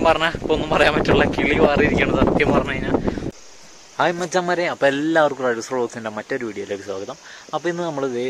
പറഞ്ഞാൽ ഇപ്പൊ ഒന്നും പറയാൻ പറ്റില്ല കിളി മാറിയിരിക്കണം സത്യം പറഞ്ഞു കഴിഞ്ഞാൽ ഹായ് മച്ചന്മാരെ അപ്പോൾ എല്ലാവർക്കും റൈഡ്സ് റോസിൻ്റെ മറ്റൊരു വീഡിയോയിലേക്ക് സ്വാഗതം അപ്പോൾ ഇന്ന് നമ്മളിത്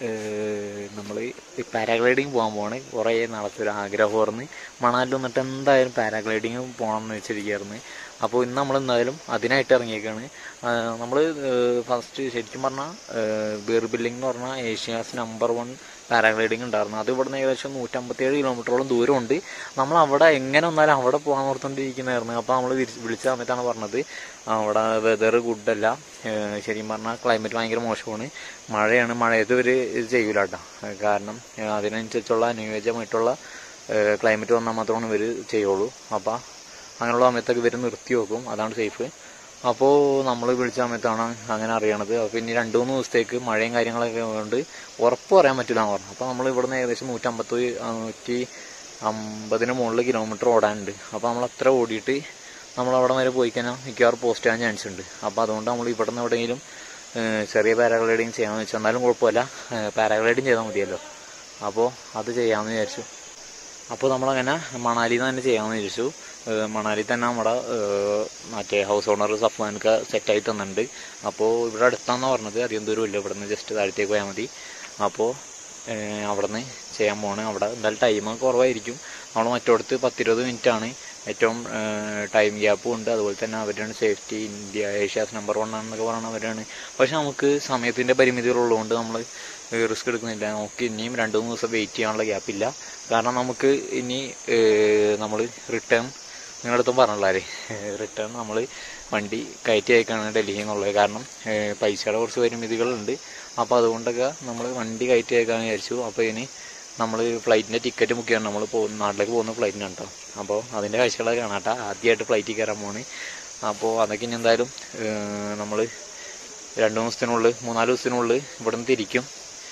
നമ്മൾ പാരാഗ്ലൈഡിങ് പോകാൻ പോവാണ് കുറേ നാളത്തെ ഒരു ആഗ്രഹമായിരുന്നു മണാലിൽ വന്നിട്ട് എന്തായാലും പാരാഗ്ലൈഡിങ് പോകണം എന്ന് വെച്ചിരിക്കുകയായിരുന്നു അപ്പോൾ ഇന്ന് നമ്മൾ എന്തായാലും അതിനായിട്ട് ഇറങ്ങിയേക്കാണ് നമ്മൾ ഫസ്റ്റ് ശരിക്കും പറഞ്ഞാൽ ബീർ ബില്ലിംഗ് എന്ന് പറഞ്ഞാൽ ഏഷ്യാസ് നമ്പർ വൺ പാരാഗ്ലൈഡിങ് ഉണ്ടായിരുന്നു അത് ഇവിടുന്ന് ഏകദേശം നൂറ്റമ്പത്തേഴ് കിലോമീറ്ററോളം ദൂരമുണ്ട് നമ്മൾ അവിടെ എങ്ങനെ വന്നാലും അവിടെ പോകാൻ ഓർത്തുകൊണ്ടിരിക്കുന്നതായിരുന്നു അപ്പോൾ നമ്മൾ വിളിച്ച സമയത്താണ് പറഞ്ഞത് അവിടെ വെതർ ഗുഡല്ല ശരിക്കും പറഞ്ഞാൽ ക്ലൈമറ്റ് ഭയങ്കര മോശമാണ് മഴയാണ് മഴയത്ത് ഇവർ ഇത് ചെയ്യൂല കേട്ടോ കാരണം ഏഹ് അതിനനുസരിച്ചുള്ള അനുയോജ്യമായിട്ടുള്ള ക്ലൈമറ്റ് വന്നാൽ മാത്രമാണ് ഇവർ ചെയ്യുള്ളൂ അപ്പോൾ അങ്ങനെയുള്ള സമയത്തൊക്കെ ഇവർ നിർത്തി വെക്കും അതാണ് സേഫ് അപ്പോൾ നമ്മൾ വിളിച്ച സമയത്താണ് അങ്ങനെ അറിയണത് അപ്പോൾ ഇനി രണ്ട് മൂന്ന് ദിവസത്തേക്ക് മഴയും കാര്യങ്ങളൊക്കെ കൊണ്ട് ഉറപ്പ് പറയാൻ പറ്റില്ല എന്ന് പറഞ്ഞു അപ്പോൾ നമ്മൾ ഇവിടുന്ന് ഏകദേശം നൂറ്റമ്പത്തി നൂറ്റി അമ്പതിന് മുകളിൽ കിലോമീറ്റർ ഓടാനുണ്ട് അപ്പോൾ നമ്മൾ അത്ര ഓടിയിട്ട് നമ്മൾ അവിടെ വരെ പോയി കഴിഞ്ഞാൽ മിക്കവാറും പോസ്റ്റ് ചെയ്യാൻ ചാൻസ് ഉണ്ട് അപ്പോൾ അതുകൊണ്ട് നമ്മൾ ഇവിടെ നിന്ന് എവിടെയെങ്കിലും ഏഹ് ചെറിയ പാരാഗ്ലൈഡിങ് ചെയ്യാമെന്ന് വെച്ചാൽ എന്നാലും കുഴപ്പമില്ല പാരാഗ്ലൈഡിങ് ചെയ്താൽ മതിയല്ലോ അപ്പോൾ അത് ചെയ്യാമെന്ന് വിചാരിച്ചു അപ്പോൾ നമ്മളങ്ങനെ മണാലിയിൽ നിന്ന് തന്നെ ചെയ്യാമെന്ന് വിചാരിച്ചു ഏഹ് മണാലിയിൽ തന്നെ നമ്മുടെ ഏഹ് മറ്റേ ഹൗസ് ഓണർ സഫ്വാനൊക്കെ സെറ്റായി തന്നിട്ടുണ്ട് അപ്പോൾ ഇവിടെ അടുത്താണെന്നാണ് പറഞ്ഞത് അധികം ദൂരമില്ല ഇവിടെ നിന്ന് ജസ്റ്റ് താഴത്തേക്ക് പോയാൽ മതി അപ്പോൾ അവിടെ നിന്ന് ചെയ്യാൻ പോണ് അവിടെ എന്തായാലും ടൈം കുറവായിരിക്കും നമ്മൾ മറ്റോടത്ത് പത്തിരുപത് മിനിറ്റ് ആണ് ഏറ്റവും ടൈം ഗ്യാപ്പും ഉണ്ട് അതുപോലെ തന്നെ അവരാണ് safety India Asia's number one ആണെന്നൊക്കെ പറയുന്നത് അവരാണ് പക്ഷെ നമുക്ക് സമയത്തിൻ്റെ പരിമിതികളുള്ളതുകൊണ്ട് നമ്മൾ റിസ്ക് എടുക്കുന്നില്ല നമുക്ക് ഇനിയും രണ്ട് മൂന്ന് ദിവസം വെയിറ്റ് ചെയ്യാനുള്ള ഗ്യാപ്പില്ല കാരണം നമുക്ക് ഇനി നമ്മൾ റിട്ടേൺ നിങ്ങളുടെ അടുത്തും പറഞ്ഞില്ലേ റിട്ടേൺ നമ്മൾ വണ്ടി കയറ്റി അയക്കാണ് ഡൽഹിയിൽ നിന്നുള്ളത് കാരണം ഏഹ് പൈസയുടെ കുറച്ച് പരിമിതികളുണ്ട് അപ്പോൾ അതുകൊണ്ടൊക്കെ നമ്മൾ വണ്ടി കയറ്റി അയക്കാമെന്ന് വിചാരിച്ചു അപ്പോൾ ഇനി നമ്മൾ ഫ്ലൈറ്റിൻ്റെ ടിക്കറ്റ് ബുക്ക് ചെയ്യണം നമ്മൾ പോകുന്ന നാട്ടിലേക്ക് പോകുന്ന ഫ്ലൈറ്റിനാണ് കേട്ടോ അപ്പോൾ അതിൻ്റെ കാഴ്ചകളൊക്കെ കാണാട്ടോ ആദ്യമായിട്ട് ഫ്ലൈറ്റിൽ കയറാൻ പോണ് അപ്പോൾ അതൊക്കെ ഇനി എന്തായാലും നമ്മൾ രണ്ട് ദിവസത്തിനുള്ളിൽ മൂന്നാല് ദിവസത്തിനുള്ളിൽ ഇവിടെ നിന്ന് തിരിക്കും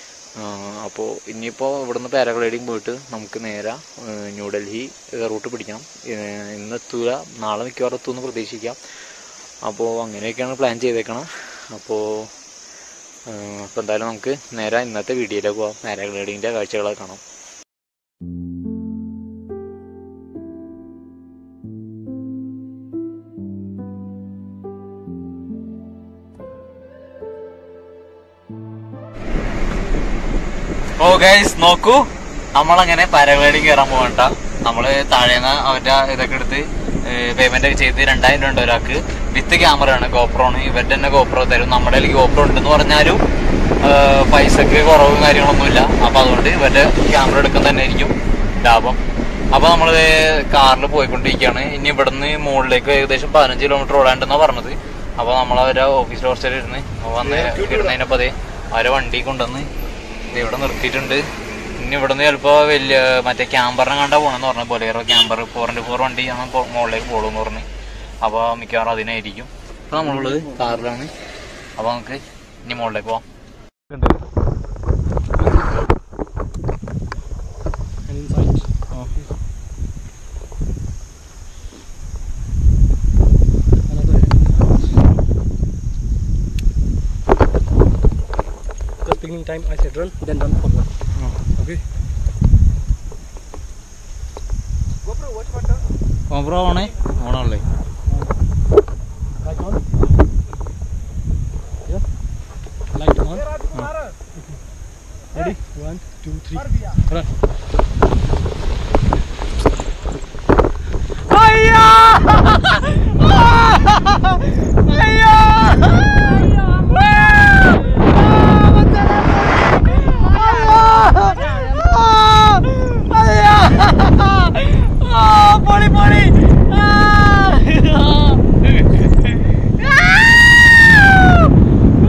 അപ്പോൾ ഇനിയിപ്പോൾ ഇവിടുന്ന് പാരാഗ്ലൈഡിങ് പോയിട്ട് നമുക്ക് നേരെ ഏഹ് ന്യൂഡൽഹി റൂട്ട് പിടിക്കാം ഏഹ് ഇന്ന് എത്തുക നാളെ മിക്കവാറും എത്തുമെന്ന് പ്രതീക്ഷിക്കാം അപ്പോൾ അങ്ങനെയൊക്കെയാണ് പ്ലാൻ ചെയ്തേക്കണം അപ്പോൾ അപ്പോൾ എന്തായാലും നമുക്ക് നേരെ ഇന്നത്തെ വീഡിയോയിലേക്ക് പോകാം പാരാഗ്ലൈഡിങ്ങിൻ്റെ കാഴ്ചകളൊക്കെ കാണാം ഓ ഗൈസ് നോക്കൂ നമ്മളങ്ങനെ പാരാഗ്ലൈഡിങ് കയറാൻ പോകണ്ട നമ്മള് താഴേന്ന് അവരുടെ ഇതൊക്കെ എടുത്ത് പേയ്മെന്റ് ഒക്കെ ചെയ്ത് രണ്ടായിരം രൂപ ഉണ്ട് ഒരാൾക്ക് വിത്ത് ക്യാമറ ആണ് ഗോപ്രോണ് ഇവരുടെ തന്നെ ഗോപ്രോ തരും നമ്മുടെ കയ്യിൽ ഗോപ്രോ ഉണ്ടെന്ന് പറഞ്ഞാലും ഏഹ് പൈസക്ക് കുറവും കാര്യങ്ങളൊന്നുമില്ല അപ്പൊ അതുകൊണ്ട് ഇവരുടെ ക്യാമറ എടുക്കുന്ന തന്നെ ആയിരിക്കും ലാഭം അപ്പൊ നമ്മള് കാറിൽ പോയിക്കൊണ്ടിരിക്കുകയാണ് ഇനി ഇവിടുന്ന് മുകളിലേക്ക് ഏകദേശം പതിനഞ്ച് കിലോമീറ്റർ ഓടാണ്ടെന്നാ പറഞ്ഞത് അപ്പൊ നമ്മൾ അവരെ ഓഫീസിൽ ഹോസ്റ്റലിൽ ഇരുന്ന് വന്ന് ഇരുന്നതിനപ്പോ അതെ അവരെ വണ്ടി കൊണ്ടുവന്ന് ഇത് ഇവിടെ നിർത്തിയിട്ടുണ്ട് ഇനി ഇവിടുന്ന് ചിലപ്പോ വലിയ മറ്റേ ക്യാമ്പറിനെ കണ്ടാ പോണെന്ന് പറഞ്ഞു Bolero camper four into four വണ്ടി ഞങ്ങൾ മുകളിലേക്ക് പോകുമെന്ന് പറഞ്ഞു അപ്പൊ മിക്കവാറും അതിനായിരിക്കും അപ്പൊ നമ്മളുള്ളത് കാറിലാണ് അപ്പൊ നമുക്ക് ഇനി മുകളിലേക്ക് പോവാം And inside. Another hand inside. Just beginning time I said run, then run forward. Okay. ഓപ്പറോ ഓണേ ഓണല്ലേ Light on. Yeah. Light on. Ready? One, two, three. Run.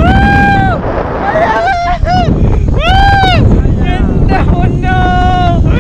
എന്റെ പൊന്നോ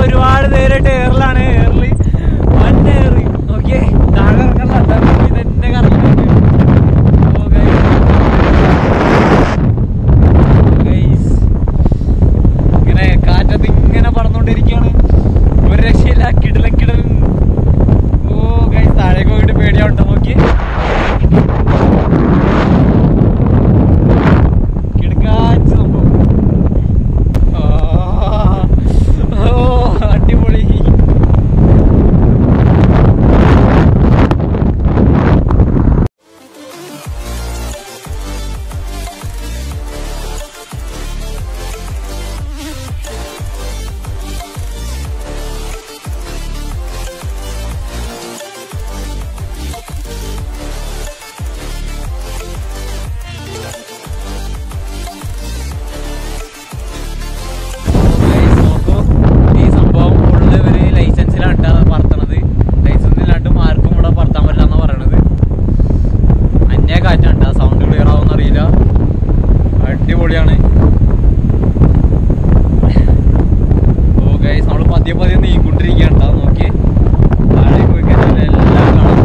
ഒരുപാട് പേര് ടേറിലാണ് ഏറില് വൻ ഏറ് ഓക്കെ താഴെ ഇറങ്ങണ്ട ഇതെന്നെ കറങ്ങുന്നുണ്ട് ഓ ഗൈസ് ഇങ്ങനെ കാറ്റത്ത് ഇങ്ങനെ പറന്നുകൊണ്ടിരിക്കുകയാണ് ഒരു രക്ഷയില്ല കിടല കിടലും ഓ ഗൈസ് താഴേക്ക് പോയിട്ട് പേടിയാവുണ്ടോ നോക്കി കിടക്കാച്ച സംഭവം ആ, ഓ അടിപൊളി Guys, നോക്കൂ. ഈ സംഭവം ഫുള്ള് ഇവര് ലൈസൻസിലാണ് ട്ടാ പറത്തണത് ലൈസൻസ് ഇല്ലാണ്ട് ആർക്കും ഇവിടെ പറത്താൻ പറ്റില്ല എന്നാ പറയണത് അന്യ കാറ്റാണ് സൗണ്ട് ക്ലിയർ ആവുമെന്ന് അറിയില്ല അടിപൊളിയാണ് ഓ ഗൈസ് നമ്മൾ പതിയെ പതിയെ നീങ്ങിക്കൊണ്ടിരിക്കുകയാണ് ട്ടാ. നോക്കി താഴേക്ക് പോയി കഴിഞ്ഞാൽ എല്ലാം കാണാം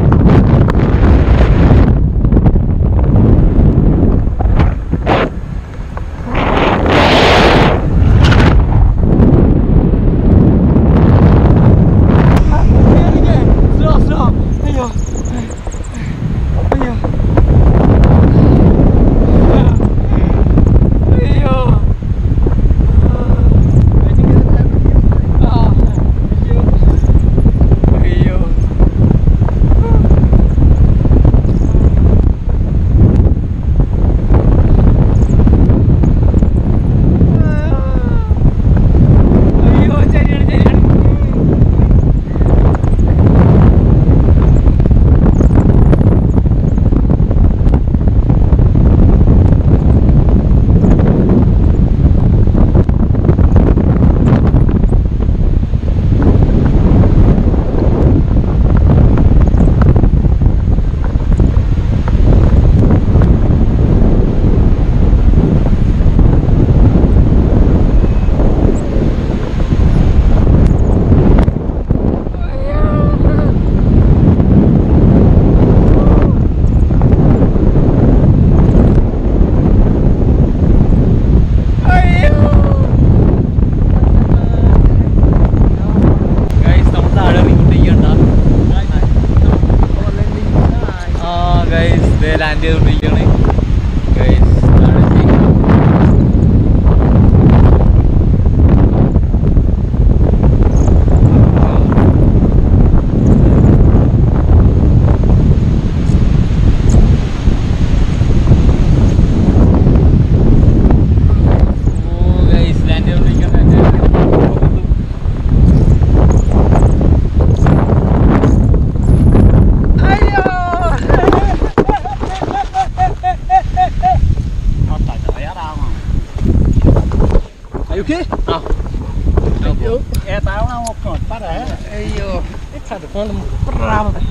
Slow, slow. അയ്യോ അയ്യോ അയ്യോ ആ. അയ്യോ അയ്യോ ശരിയാണ് ശരിയാണ് ഗൈസ് നമ്മൾ താഴെ ഇറങ്ങിക്കൊണ്ടിരിക്കണ്ട ആ ഗൈസ് ദേ ലാൻഡ് ചെയ്തുകൊണ്ടിരിക്കുകയാണ് ഗൈസ് താഴെ എത്തി. ഓ ഗൈസ് ലാൻഡ് ചെയ്തുകൊണ്ടിരിക്കുകയാണ് Are you okay? Ah. Yo. Eh, tao nào một cột bắt đấy. Ây yo. Cái thật con ra mà.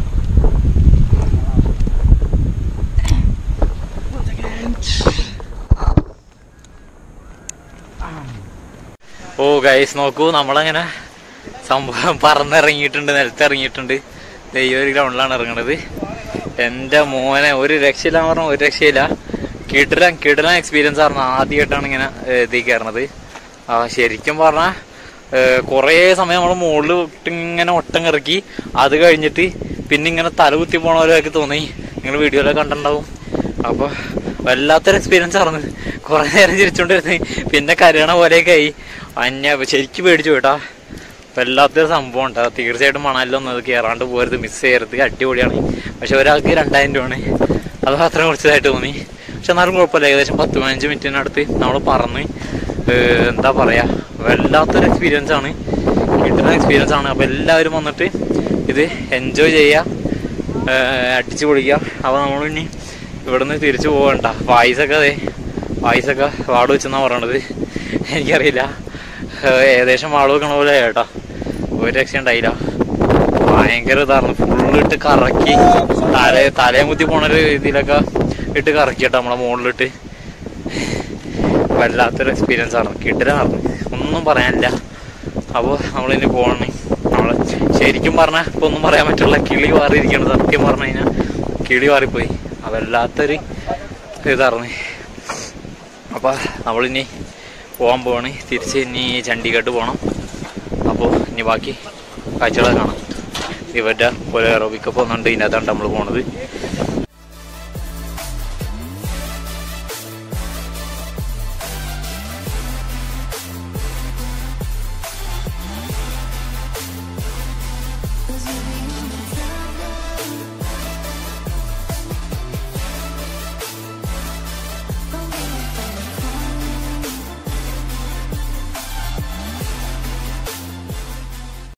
ഓ ഗൈസ് നോക്കൂ നമ്മളങ്ങനെ സംഭവം പറന്നിറങ്ങിയിട്ടുണ്ട് നിലത്ത് ഇറങ്ങിയിട്ടുണ്ട് ദേ ഈ ഒരു ഗ്രൗണ്ടിലാണ് ഇറങ്ങണത് എൻ്റെ മോനെ ഒരു രക്ഷയില്ല പറഞ്ഞ ഒരു രക്ഷയില്ല കിടിലൻ കിടിലൻ എക്സ്പീരിയൻസ് ആയിരുന്നു ആദ്യമായിട്ടാണ് ഇങ്ങനെ ഏഹ്, ഇതിൽ കയറണത് ആ ശരിക്കും പറഞ്ഞാൽ കുറേ സമയം നമ്മൾ മുകളിൽ ഇങ്ങനെ ഒട്ടം ഇറക്കി അത് കഴിഞ്ഞിട്ട് പിന്നെ ഇങ്ങനെ തല കുത്തി പോണ പോലെയൊക്കെ തോന്നി നിങ്ങൾ വീഡിയോയിലൊക്കെ കണ്ടിട്ടുണ്ടാവും അപ്പോൾ വല്ലാത്തൊരു എക്സ്പീരിയൻസ് ആയിരുന്നു കുറേ നേരം ചിരിച്ചോണ്ടിരുന്ന് പിന്നെ കരയണ പോലെയൊക്കെ ആയി അന്യ ശരിക്കും പേടിച്ചു കേട്ടാ വല്ലാത്തൊരു സംഭവം ഉണ്ടാ തീർച്ചയായിട്ടും മണലൊന്നും അത് കയറാണ്ട് പോരുത് മിസ് ചെയ്യരുത് അടിപൊളിയാണ് പക്ഷെ ഒരാൾക്ക് രണ്ടായിരം രൂപയാണ് അത് മാത്രം കുറച്ചതായിട്ട് തോന്നി പക്ഷെ എന്നാലും കുഴപ്പമില്ല ഏകദേശം പത്ത് പതിനഞ്ച് മിനിറ്റിനടുത്ത് നമ്മൾ പറന്ന് ഏഹ്, എന്താ പറയാ വല്ലാത്തൊരു എക്സ്പീരിയൻസ് ആണ് കിട്ടുന്ന എക്സ്പീരിയൻസ് ആണ് അപ്പോൾ എല്ലാവരും വന്നിട്ട് ഇത് എൻജോയ് ചെയ്യുക ഏഹ്, അടിച്ചു പൊളിക്കുക അപ്പോൾ നമ്മൾ ഇനി ഇവിടുന്ന് തിരിച്ചു പോകണ്ട പായസൊക്കെ അതെ പായസൊക്കെ വാട് വെച്ചെന്നാണ് പറയണത് എനിക്കറിയില്ല ഏഹ്, ഏകദേശം വാട് വെക്കണ പോലെ കേട്ടോ ഒരു രക്ഷ ഉണ്ടായില്ല ഭയങ്കര ഇതായിരുന്നു ഫുള്ളിട്ട് കറക്കി തല തലയും കുത്തി പോണൊരു ഇതിലൊക്കെ ഇട്ട് കറക്കി കേട്ടോ നമ്മളെ മുകളിലിട്ട് വല്ലാത്തൊരു എക്സ്പീരിയൻസ് ആണ് കിട്ടില്ലായിരുന്നു ഒന്നും പറയാനില്ല അപ്പോൾ നമ്മളിനി പോകണേ നമ്മൾ ശരിക്കും പറഞ്ഞാൽ ഇപ്പൊ ഒന്നും പറയാൻ പറ്റില്ല കിളി മാറിയിരിക്കണം സത്യം പറഞ്ഞു കഴിഞ്ഞാൽ കിളി മാറിപ്പോയി അതല്ലാത്തൊരു ഇതായിരുന്നു അപ്പോൾ നമ്മളിനി പോകാൻ പോവാണ് തിരിച്ച് ഇനി ചണ്ഡീഗഡ് പോകണം അപ്പോൾ ഇനി ബാക്കി കാഴ്ചകളെ കാണാം ഇവരുടെ പോലെ എറോബിക്ക് പോകുന്നുണ്ട് ഇതിനകത്താണ് നമ്മൾ പോണത്